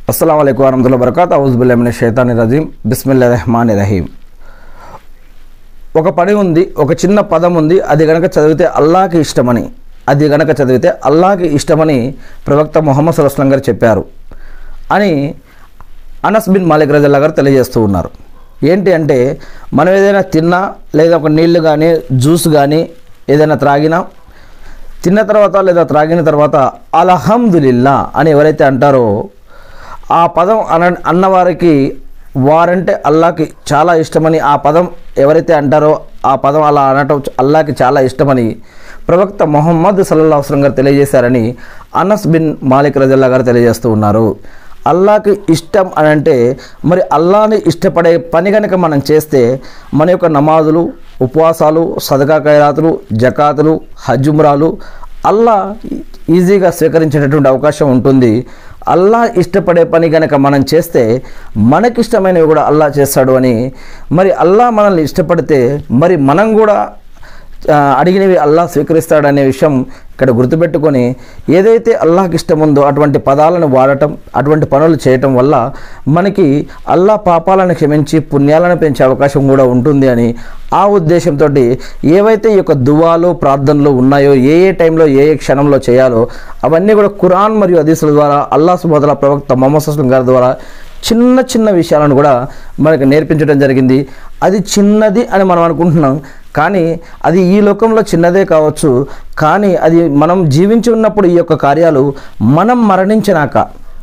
అస్సలం అయికు వరహతుల్లా వరకాత్ ఔజుబుల్లామిన షైతాని రజీం బిస్మిల్లా రెహమాన్ రహీం ఒక పని ఉంది ఒక చిన్న పదం ఉంది అది గనక చదివితే అల్లాకి ఇష్టమని అది గనక చదివితే అల్లాకి ఇష్టమని ప్రవక్త మొహమ్మద్ సల్లాహం గారు చెప్పారు అని అనస్ బిన్ మాలిక్ రజల్లా గారు తెలియజేస్తూ ఉన్నారు ఏంటి అంటే మనం ఏదైనా తిన్నా లేదా ఒక నీళ్లు కానీ జ్యూస్ కానీ ఏదైనా త్రాగినా తిన్న తర్వాత లేదా త్రాగిన తర్వాత అల్హమ్దులిల్లా అని ఎవరైతే అంటారో ఆ పదం అన అన్నవారికి వారంటే అల్లాకి చాలా ఇష్టమని ఆ పదం ఎవరైతే అంటారో ఆ పదం అలా అనటం అల్లాకి చాలా ఇష్టమని ప్రవక్త మొహమ్మద్ సల్లల్లా అవసరం గారు తెలియజేశారని అనస్ బిన్ మాలిక్ రజల్లా గారు తెలియజేస్తూ ఉన్నారు అల్లాకి ఇష్టం అని అంటే మరి అల్లాని ఇష్టపడే పని కనుక మనం చేస్తే మన యొక్క నమాజులు ఉపవాసాలు సదకా ఖైరాతులు జకాతులు హజ్జుమ్రాలు అల్లా ఈజీగా స్వీకరించేటటువంటి అవకాశం ఉంటుంది అల్లా ఇష్టపడే పని కనుక మనం చేస్తే మనకిష్టమైనవి కూడా అల్లా చేస్తాడు అని మరి అల్లా మనల్ని ఇష్టపడితే మరి మనం కూడా ఆ, అడిగినవి అల్లా స్వీకరిస్తాడనే విషయం ఇక్కడ గుర్తుపెట్టుకొని ఏదైతే అల్లాహకి ఇష్టం ఉందో అటువంటి పదాలను వాడటం అటువంటి పనులు చేయటం వల్ల మనకి అల్లా పాపాలను క్షమించి పుణ్యాలను పెంచే అవకాశం కూడా ఉంటుంది అని ఆ ఉద్దేశంతో ఏవైతే ఈ యొక్క దువాలు ప్రార్థనలు ఉన్నాయో ఏ ఏ టైంలో ఏ ఏ క్షణంలో చేయాలో అవన్నీ కూడా ఖురాన్ మరియు హదీసుల ద్వారా అల్లా సుబోదల ప్రవక్త మొహమ్మద్ సుస్లం గారి ద్వారా చిన్న చిన్న విషయాలను కూడా మనకు నేర్పించడం జరిగింది అది చిన్నది అని మనం అనుకుంటున్నాం కానీ అది ఈ లోకంలో చిన్నదే కావచ్చు కానీ అది మనం జీవించి ఉన్నప్పుడు ఈ యొక్క కార్యాలు మనం మరణించినాక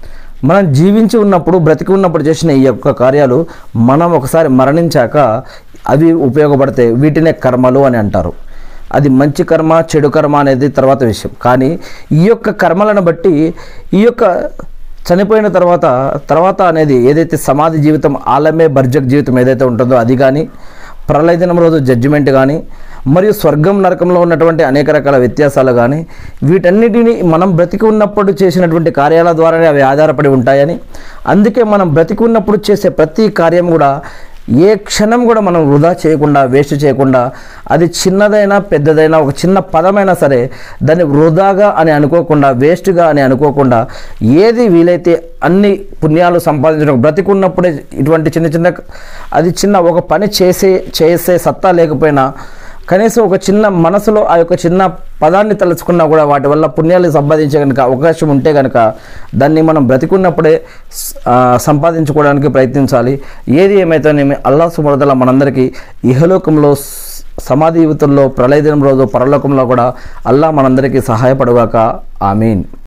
మనం జీవించి ఉన్నప్పుడు బ్రతికి ఉన్నప్పుడు చేసిన ఈ యొక్క కార్యాలు మనం ఒకసారి మరణించాక అవి ఉపయోగపడతాయి వీటినే కర్మలు అని అంటారు అది మంచి కర్మ చెడు కర్మ అనేది తర్వాత విషయం కానీ ఈ యొక్క కర్మలను బట్టి ఈ యొక్క చనిపోయిన తర్వాత తర్వాత అనేది ఏదైతే సమాధి జీవితం ఆలమే బర్జక్ జీవితం ఏదైతే ఉంటుందో అది కానీ ప్రళయ దినం రోజు జడ్జిమెంట్ కానీ మరియు స్వర్గం నరకంలో ఉన్నటువంటి అనేక రకాల వ్యత్యాసాలు కానీ వీటన్నిటిని మనం బ్రతికి ఉన్నప్పుడు చేసినటువంటి కార్యాల ద్వారానే అవి ఆధారపడి ఉంటాయని అందుకే మనం బ్రతికి ఉన్నప్పుడు చేసే ప్రతి కార్యం కూడా ఏ క్షణం కూడా మనం వృధా చేయకుండా వేస్ట్ చేయకుండా అది చిన్నదైనా పెద్దదైనా ఒక చిన్న పదమైనా సరే దాన్ని వృధాగా అని అనుకోకుండా వేస్ట్గా అని అనుకోకుండా ఏది వీలైతే అన్ని పుణ్యాలు సంపాదించడం బ్రతికున్నప్పుడే ఇటువంటి చిన్న చిన్న అది చిన్న ఒక పని చేసే చేసే సత్తా లేకపోయినా కనీసం ఒక చిన్న మనసులో ఆ యొక్క చిన్న పదాన్ని తలుచుకున్నా కూడా వాటి వల్ల పుణ్యాలు సంపాదించే కనుక అవకాశం ఉంటే కనుక దాన్ని మనం బ్రతికున్నప్పుడే స్- ఆ, సంపాదించుకోవడానికి ప్రయత్నించాలి ఏది ఏమైతేనేమి అల్లా సుమరదల మనందరికీ ఇహలోకంలో స్- సమాధి యువతుల్లో ప్రళయ దినం రోజు పరలోకంలో కూడా అల్లా మనందరికీ సహాయపడుగాక ఆమీన్